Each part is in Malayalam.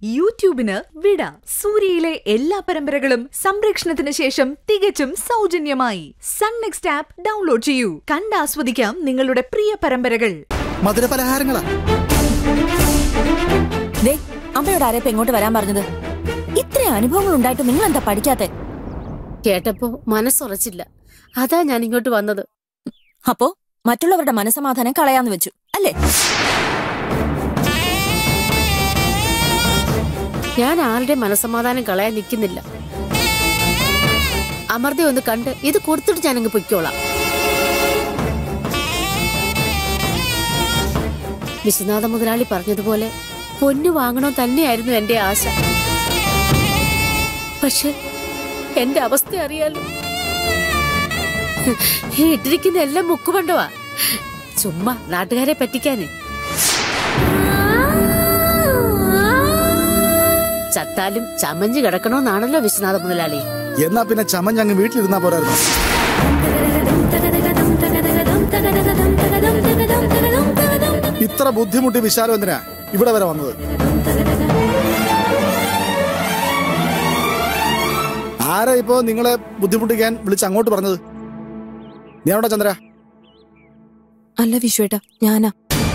യൂട്യൂബിന് വിട സൂര്യയിലെ എല്ലാ പരമ്പരകളും സംരക്ഷണത്തിന് ശേഷം തികച്ചും സൗജന്യമായി സൺ നെക്സ്റ്റ് ആപ്പ് ഡൗൺലോഡ് ചെയ്യൂ കണ്ടാസ്വദിക്കാം നിങ്ങളുടെ പ്രിയ പരമ്പരകൾ മധുരപലഹാരങ്ങളാ ദേ അമ്മയോട് ആരെപ്പ ഇങ്ങോട്ട് വരാൻ പറഞ്ഞത് ഇത്ര അനുഭവങ്ങൾ ഉണ്ടായിട്ട് നിങ്ങൾ എന്താ പഠിക്കാത്തെ കേട്ടപ്പോ മനസ്സുറച്ചില്ല അതാ ഞാൻ ഇങ്ങോട്ട് വന്നത് അപ്പോ മറ്റുള്ളവരുടെ മനസമാധാനം കളയാന്ന് വെച്ചു അല്ലേ ഞാൻ ആരുടെ മനസ്സമാധാനം കളയാൻ നിൽക്കുന്നില്ല അമർതെ ഒന്ന് കണ്ട് ഇത് കൊടുത്തിട്ട് ഞാനങ്ങ് പൊയ്ക്കോളാം വിശ്വനാഥ മുതലാളി പറഞ്ഞതുപോലെ പൊന്നു വാങ്ങണോ തന്നെയായിരുന്നു എന്റെ ആശ പക്ഷെ എന്റെ അവസ്ഥ അറിയാലോ ഈ ഇട്ടിരിക്കുന്ന എല്ലാം മുക്കുപണ്ടവാ ചുമ്മാ നാട്ടുകാരെ പറ്റിക്കാന് ചത്താലും ചമഞ്ഞു കിടക്കണോന്നാണല്ലോ വിശ്വനാഥ മുതലാളി എന്നാ പിന്നെ ചമഞ്ഞ് അങ്ങ് വീട്ടിലിരുന്നാ പോരായിരുന്നു ഇത്ര ബുദ്ധിമുട്ടി വിശാലം എന്തിനാ ഇവിടെ വരെ വന്നത് ആരാ ഇപ്പോ നിങ്ങളെ ബുദ്ധിമുട്ടിക്കാൻ വിളിച്ച് അങ്ങോട്ട് പറഞ്ഞത് നീ എവിടെ ചന്ദ്ര അല്ല വിശ്വേട്ട ഞാനാ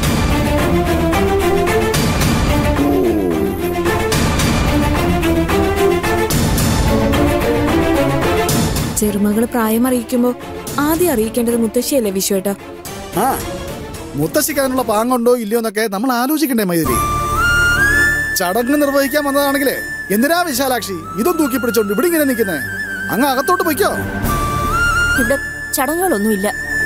ചെറുമകള് പ്രായം അറിയിക്കുമ്പോ ആദ്യം അറിയിക്കേണ്ടത് മുത്തശ്ശിയല്ലേ വിശ്വേട്ട ആ മുത്തശ്ശിക്ക് അതിനുള്ള പാങ്ങുണ്ടോ ഇല്ലയോ എന്നൊക്കെ നമ്മൾ ആലോചിക്കണ്ടേ മൈതിരി ചടങ്ങ് നിർവഹിക്കാൻ വന്നതാണെങ്കിലേ എന്തിനാ വിശാലാക്ഷി ഇതും തൂക്കി പിടിച്ചോണ്ട് ഇവിടെ ഇങ്ങനെ നിൽക്കുന്നേ അങ്ങ് അകത്തോട്ട് പൊയ്ക്കോ ഇവിടെ ചടങ്ങുകളൊന്നുമില്ല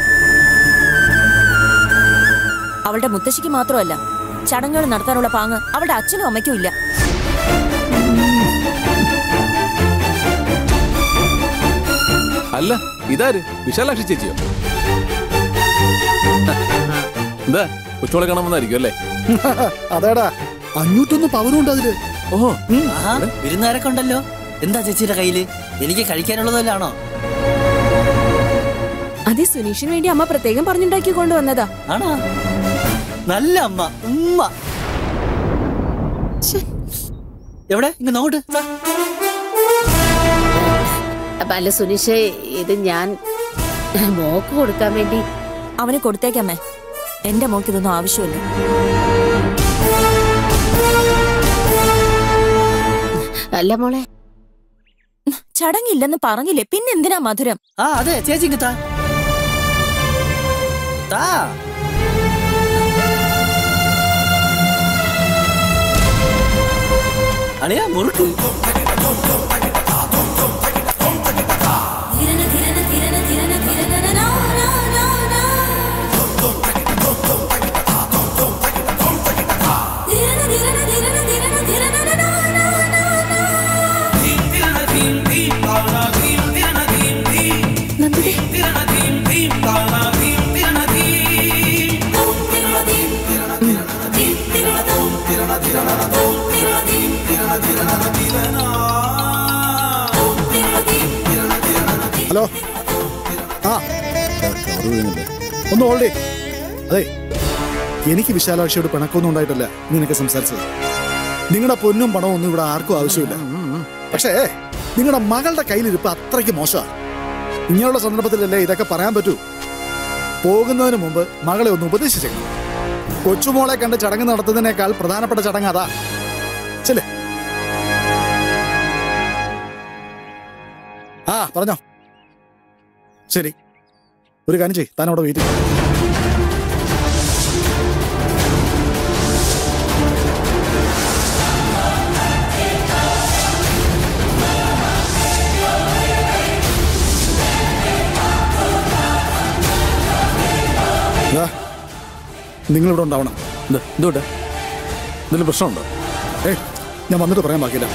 അവളുടെ മുത്തശ്ശിക്ക് മാത്രമല്ല ചടങ്ങുകൾ നടത്താനുള്ള പാങ്ങ് അവളുടെ അച്ഛനും അമ്മയ്ക്കും ഇല്ല അല്ല ഇതാര് വിശാലാക്ഷി ചേച്ചിയോ എന്താ കൊച്ചുമോളെ കാണാൻ വന്നായിരിക്കും അല്ലേ അതേടാ അഞ്ഞൂറ്റൊന്ന് പവനുണ്ട് അതില് ഓഹോ ആഹാ വിരുന്നുകാരൊക്കെ ഉണ്ടല്ലോ എന്താ ചേച്ചിയുടെ കയ്യില് എനിക്ക് കഴിക്കാനുള്ളതല്ലാണോ അതെ സുനീഷിന് വേണ്ടി അമ്മ പ്രത്യേകം പറഞ്ഞുണ്ടാക്കി കൊണ്ടുവന്നതാ ആണോ നല്ല അമ്മ ഉമ്മ ശ്ശെ. എവിടെ ഇങ്ങ് നോട്ട് അപ്പൊ അല്ല സുനീഷേ ഇത് ഞാൻ മോക്ക് കൊടുക്കാൻ വേണ്ടി അവന് കൊടുത്തേക്കമ്മേ എന്റെ മോൾക്ക് ഇതൊന്നും ആവശ്യമില്ല അല്ല മോളെ ചടങ്ങില്ലെന്ന് പറഞ്ഞില്ലേ പിന്നെന്തിനാ മധുരം ആ അതെ ചേച്ചി ഇങ്ങ് താ താ അളിയാ മുറുക്ക് ഹലോ ആ ഒന്ന് ഹോൾഡേ അതെ എനിക്ക് വിശാലാക്ഷിയോട് പിണക്കൊന്നും ഉണ്ടായിട്ടല്ല നിനക്ക് സംസാരിച്ചത് നിങ്ങളുടെ പൊന്നും പണവും ഒന്നും ഇവിടെ ആർക്കും ആവശ്യമില്ല പക്ഷേ നിങ്ങളുടെ മകളുടെ കയ്യിലിരിപ്പ് അത്രയ്ക്ക് മോശമാണ് ഇങ്ങനെയുള്ള സന്ദർഭത്തിലല്ലേ ഇതൊക്കെ പറയാൻ പറ്റൂ പോകുന്നതിന് മുമ്പ് മകളെ ഒന്ന് ഉപദേശിച്ചേക്കണം കൊച്ചുമോളെ കണ്ട് ചടങ്ങ് നടത്തുന്നതിനേക്കാൾ പ്രധാനപ്പെട്ട ചടങ്ങ് അതാ ചെല്ലേ ആ പറഞ്ഞോ ശരി ഒരു കാര്യം ചെയ് താൻ അവിടെ വെയിറ്റ് ചെയ്യ്. ദാ, നിങ്ങളിവിടെ ഉണ്ടാവണം എന്താ എന്തുകൊണ്ടാ എന്തെങ്കിലും പ്രശ്നമുണ്ടോ ഏയ് ഞാൻ വന്നിട്ട് പറയാൻ ബാക്കിയില്ല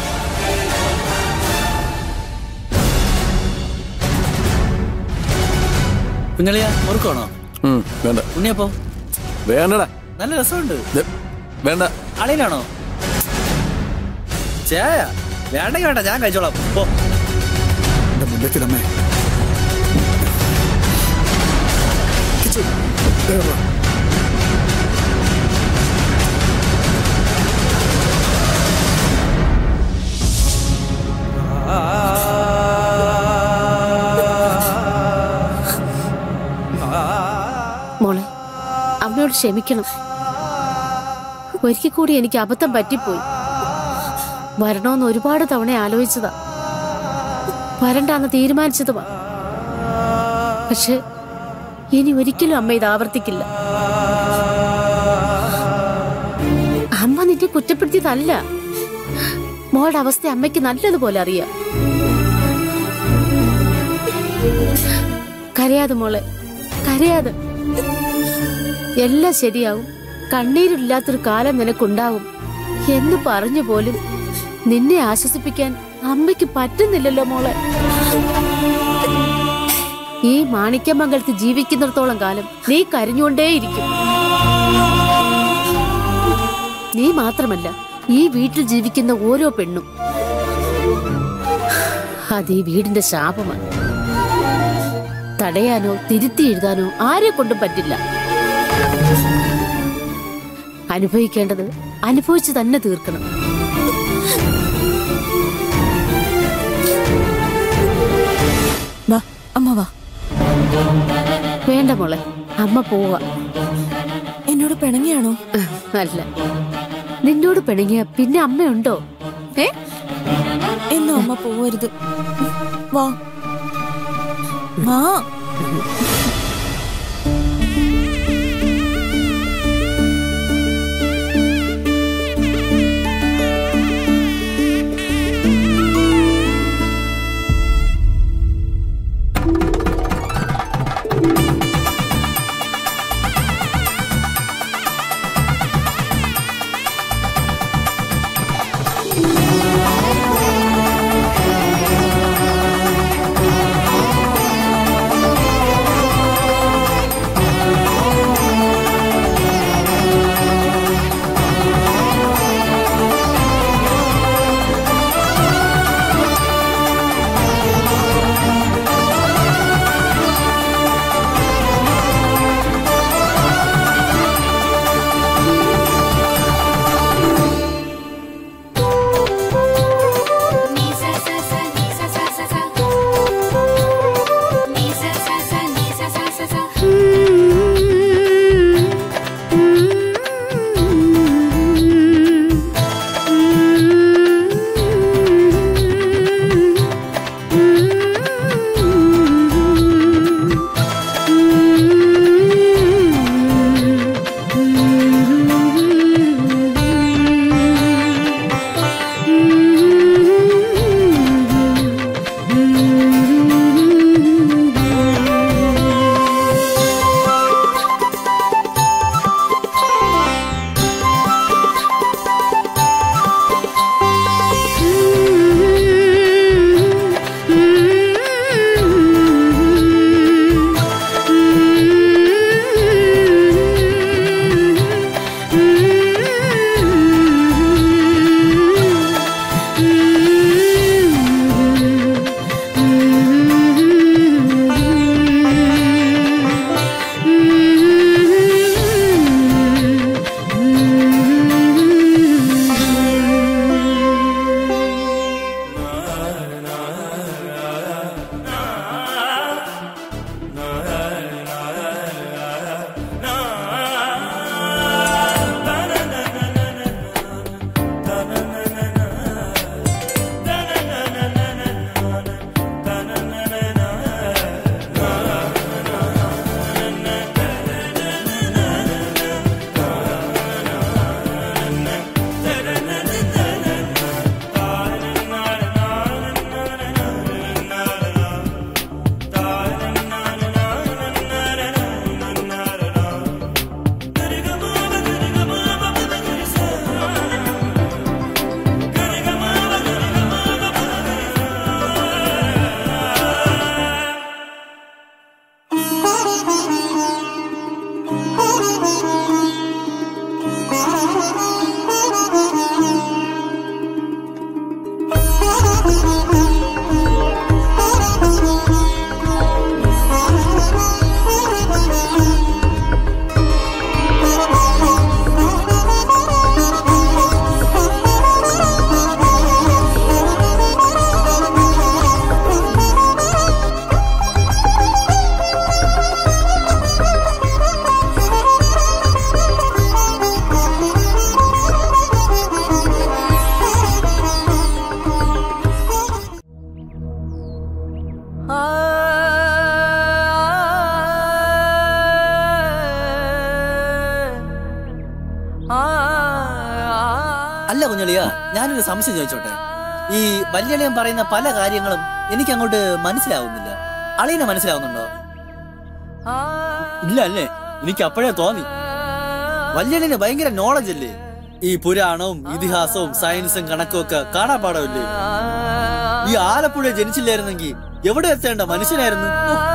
കുഞ്ഞളിയാ മുറുക്കാണോ ഉം, വേണ്ട ഉണ്ണിയപ്പോ വേണ്ടടാ നല്ല രസമുണ്ട് ദേ, വേണ്ട അളിയനാണോ ചേയ വേണ്ടെങ്കിൽ വേണ്ട ഞാൻ കഴിച്ചോളാം പോ എന്റെ മുല്ലക്കിലമ്മേ കിച്ചു, ദേ വാ. എന്നോട് ക്ഷമിക്കണം ഒരിക്കൽ കൂടി എനിക്ക് അബദ്ധം പറ്റിപ്പോയി വരണമെന്ന് ഒരുപാട് തവണ ആലോചിച്ചതാ വരണ്ടാന്ന് തീരുമാനിച്ചതുമാ പക്ഷെ ഇനി ഒരിക്കലും അമ്മ ഇത് ആവർത്തിക്കില്ല അമ്മ നിന്നെ കുറ്റപ്പെടുത്തിയതല്ല മോളുടെ അവസ്ഥ അമ്മയ്ക്ക് നല്ലതുപോലെ അറിയാം കരയാതെ മോളെ കരയാതെ എല്ലാം ശരിയാവും കണ്ണീരില്ലാത്തൊരു കാലം നിനക്കുണ്ടാവും എന്ന് പറഞ്ഞു പോലും നിന്നെ ആശ്വസിപ്പിക്കാൻ അമ്മയ്ക്ക് പറ്റുന്നില്ലല്ലോ മോളെ ഈ മാണിക്യമംഗലത്ത് ജീവിക്കുന്നിടത്തോളം കാലം നീ കരഞ്ഞുകൊണ്ടേയിരിക്കും നീ മാത്രമല്ല ഈ വീട്ടിൽ ജീവിക്കുന്ന ഓരോ പെണ്ണും അത് ഈ വീടിന്റെ ശാപമാണ് തടയാനോ തിരുത്തി എഴുതാനോ ആരെ കൊണ്ടും പറ്റില്ല അനുഭവിക്കേണ്ടത് അനുഭവിച്ച് തന്നെ തീർക്കണം വാ അമ്മ വാ വേണ്ട മോളെ അമ്മ പോവാ എന്നോട് പിണങ്ങിയാണോ അല്ല നിന്നോട് പിണങ്ങിയ പിന്നെ അമ്മയുണ്ടോ ഏ എന്നാ അമ്മ പോവരുത് വാ വാ ആ അല്ല കുഞ്ഞളിയ ഞാനൊരു സംശയം ചോദിച്ചോട്ടെ ഈ വല്യളിയൻ പറയുന്ന പല കാര്യങ്ങളും എനിക്ക് അങ്ങോട്ട് മനസ്സിലാവുന്നില്ല അളിയനെ മനസ്സിലാവുന്നുണ്ടോ ഇല്ല അല്ലേ എനിക്ക് അപ്പോഴേ തോന്നി വല്യളിന് ഭയങ്കര നോളജ് അല്ലേ ഈ പുരാണവും ഇതിഹാസവും സയൻസും കണക്കും ഒക്കെ കാണാപ്പാടമില്ലേ ഈ ആലപ്പുഴ ജനിച്ചില്ലായിരുന്നെങ്കിൽ എവിടെ എത്തേണ്ട മനുഷ്യനായിരുന്നു